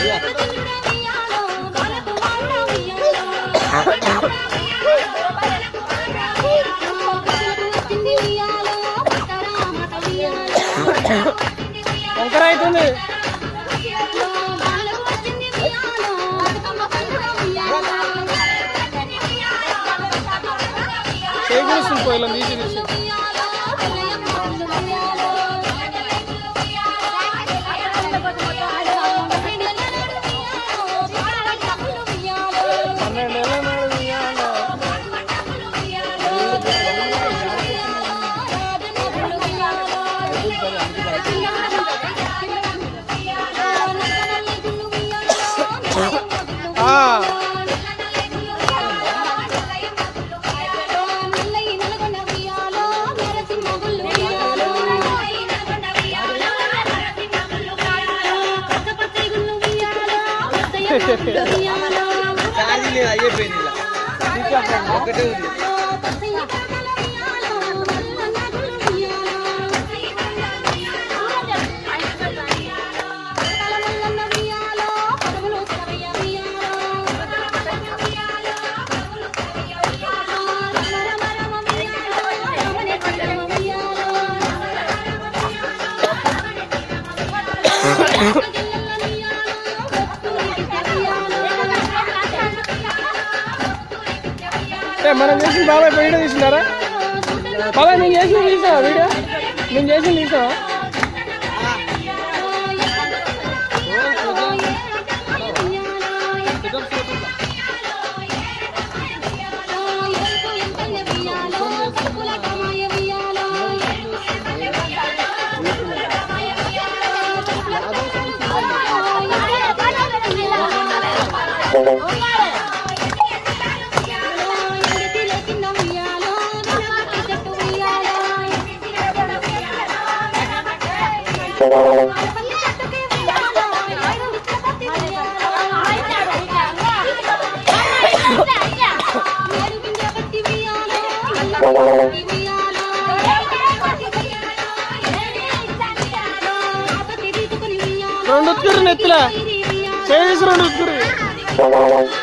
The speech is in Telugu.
వంకర అవుతుంది చేయి గురుస్తుంది పోయిలో తీసి తీసి పన్నెండేళ్ళ నాడు ఉయ్యాల. ఆ, ఛార్జీ లేదు అయిపోయింది ఇలా ఒకటే ఉంది ఏ, మనం చేసిన బాబాయ్ వీడియో తీసినారా బాబాయ్ నేను చేసిన తీసావా వీడియో నేను చేసిన తీసావా రెండు ఉత్తురు నెత్తులా చేసి రెండు ఉత్తురు